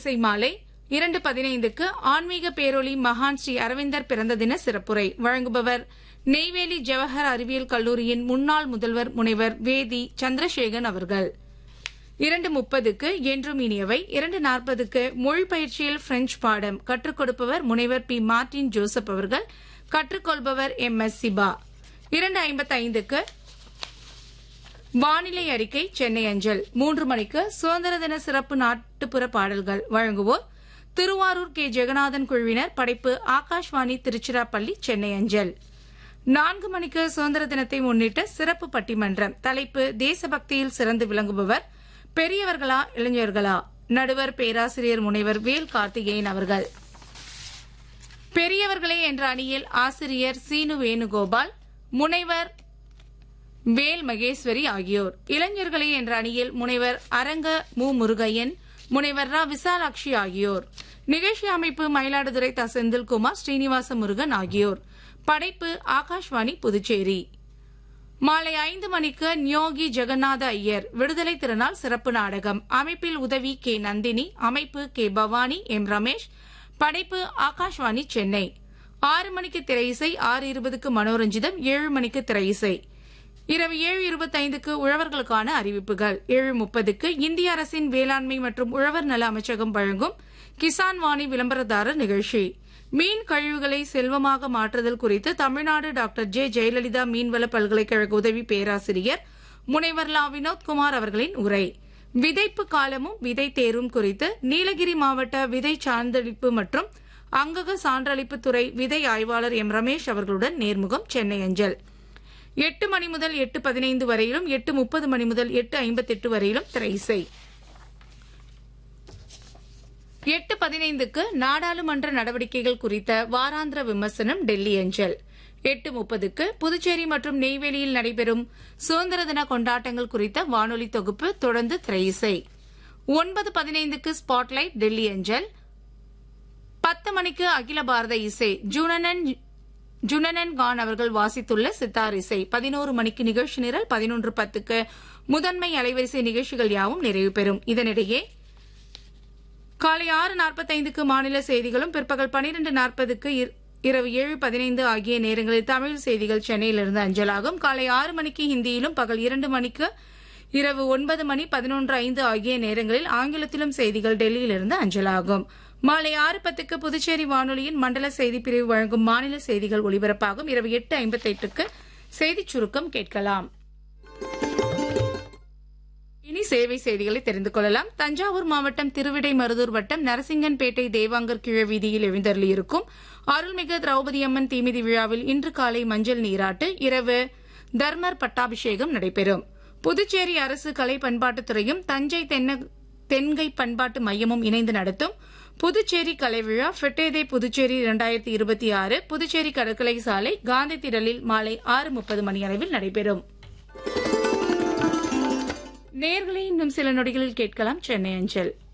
பன்னிசை மாலை இரண்டு பதினைந்துக்கு ஆன்மீக பேரொளி மகான் ஸ்ரீ அரவிந்தர் பிறந்த தின சிறப்புரை வழங்குபவர் நெய்வேலி ஜவஹர் அறிவியல் கல்லூரியின் முன்னாள் முதல்வர் முனைவர் வேதி சந்திரசேகன் அவர்கள் இரண்டு முப்பதுக்கு என்றும் இனியவை இரண்டு நாற்பதுக்கு மொழி பயிற்சியில் பிரெஞ்சு பாடம் கற்றுக் கொடுப்பவர் முனைவர் பி மார்டின் ஜோசப் அவர்கள் கற்றுக்கொள்பவர் எம் எஸ் சிபா இரண்டு ஐம்பத்தைந்துக்கு வானிலை அறிக்கை சென்னை அஞ்சல் மூன்று மணிக்கு சுதந்திர தின சிறப்பு நாட்டுப்புற பாடல்கள் வழங்குவோர் திருவாரூர் கே ஜெகநாதன் குழுவினர் படைப்பு ஆகாஷ்வாணி திருச்சிராப்பள்ளி சென்னை அஞ்சல் நான்கு மணிக்கு சுதந்திர தினத்தை முன்னிட்டு சிறப்பு பட்டிமன்றம் தலைப்பு தேசபக்தியில் சிறந்து விளங்குபவர் பெரியவர்களா இளைஞர்களா நடுவர் பேராசிரியர் முனைவர் வேல் கார்த்திகேயன் அவர்கள் பெரியவர்களே என்ற அணியில் ஆசிரியர் சீனு வேணுகோபால் முனைவர் வேல் மகேஸ்வரி ஆகியோர் இளைஞர்களே என்ற அணியில் முனைவர் அரங்க மு முருகையன் முனைவர் ரா விசாலாட்சி ஆகியோர் நிகழ்ச்சி அமைப்பு மயிலாடுதுறை த செந்தில்குமார் ஸ்ரீனிவாச முருகன் ஆகியோர் படைப்பு ஆகாஷ்வாணி புதுச்சேரி மாலை ஐந்து மணிக்கு நியோகி ஜெகநாத ஐயர் விடுதலை திருநாள் சிறப்பு நாடகம் அமைப்பில் உதவி கே நந்தினி அமைப்பு கே பவானி எம் ரமேஷ் படைப்பு ஆகாஷ்வாணி சென்னை ஆறு மணிக்கு திரையிசை ஆறு இருபதுக்கு மனோரஞ்சிதம் ஏழு மணிக்கு திரையிசை இரவு ஏழு இருபத்தைந்துக்கு உழவர்களுக்கான அறிவிப்புகள் ஏழு முப்பதுக்கு இந்திய அரசின் வேளாண்மை மற்றும் உழவர் நல அமைச்சகம் வழங்கும் கிசான் வாணி விளம்பரதாரர் நிகழ்ச்சி மீன் கழிவுகளை செல்வமாக மாற்றுதல் குறித்து தமிழ்நாடு டாக்டர் ஜே ஜெயலலிதா மீன்வள பல்கலைக்கழக உதவி பேராசிரியர் முனைவர் லா வினோத்குமார் அவர்களின் உரை விதைப்பு காலமும் விதை தேர்வும் குறித்து நீலகிரி மாவட்ட விதை சான்றளிப்பு மற்றும் அங்கக சான்றளிப்பு துறை விதை ஆய்வாளர் எம் ரமேஷ் அவர்களுடன் நேர்முகம் சென்னை அஞ்சல் எட்டு மணி முதல் எட்டு பதினைந்து வரையிலும் எட்டு முப்பது மணி முதல் எட்டு ஐம்பத்தெட்டு வரையிலும் திரையிசை எட்டு பதினைந்துக்கு நாடாளுமன்ற நடவடிக்கைகள் குறித்த வாராந்திர விமர்சனம் டெல்லி அஞ்சல் எட்டு முப்பதுக்கு புதுச்சேரி மற்றும் நெய்வேலியில் நடைபெறும் சுதந்திர தின கொண்டாட்டங்கள் குறித்த வானொலி தொகுப்பு தொடர்ந்து திரையிசை ஒன்பது பதினைந்துக்கு ஸ்பாட்லைட் டெல்லி அஞ்சல் பத்து மணிக்கு அகில பாரத இசை ஜுனனன் ஜுனனன் கான் அவர்கள் வாசித்துள்ள சித்தார் இசை பதினோரு மணிக்கு நிகழ்ச்சி நிரல் பதினொன்று பத்துக்கு முதன்மை அலைவரிசை நிகழ்ச்சிகள் யாவும் நிறைவு பெறும் இதனிடையே காலை ஆறு நாற்பத்தைந்துக்கு மாநில செய்திகளும் பிற்பகல் பனிரெண்டு நாற்பதுக்கு இரவு ஏழு பதினைந்து ஆகிய நேரங்களில் தமிழ் செய்திகள் சென்னையிலிருந்து அஞ்சலாகும் காலை ஆறு மணிக்கு ஹிந்தியிலும் பகல் இரண்டு மணிக்கு இரவு ஒன்பது மணி பதினொன்று ஐந்து ஆகிய நேரங்களில் ஆங்கிலத்திலும் செய்திகள் டெல்லியிலிருந்து அஞ்சலாகும் மாலை ஆறு பத்துக்கு புதுச்சேரி வானொலியின் மண்டல செய்திப் பிரிவு வழங்கும் மாநில செய்திகள் ஒலிபரப்பாகும் இரவு எட்டு ஐம்பத்தெட்டுக்கு செய்திச் சுருக்கம் கேட்கலாம் இனி சேவை செய்திகளை தெரிந்து கொள்ளலாம் தஞ்சாவூர் மாவட்டம் திருவிடைமருதூர் வட்டம் நரசிங்கன்பேட்டை தேவாங்கர் கிழ வீதியில் எழுந்தருளியிருக்கும் அருள்மிகு திரௌபதி அம்மன் தீமிதி விழாவில் இன்று காலை மஞ்சள் நீராட்டு இரவு தர்மர் பட்டாபிஷேகம் நடைபெறும் புதுச்சேரி அரசு கலை பண்பாட்டுத்துறையும் தஞ்சை தென்கை பண்பாட்டு மையமும் இணைந்து நடத்தும் புதுச்சேரி கலை விழா ஃபிட்டேதே புதுச்சேரி இரண்டாயிரத்தி இருபத்தி ஆறு புதுச்சேரி கடற்கரை சாலை காந்தி திடலில் மாலை ஆறு முப்பது மணி அளவில் நடைபெறும் நேர்களை இன்னும் சில நொடிகளில் கேட்கலாம் சென்னை அஞ்சல்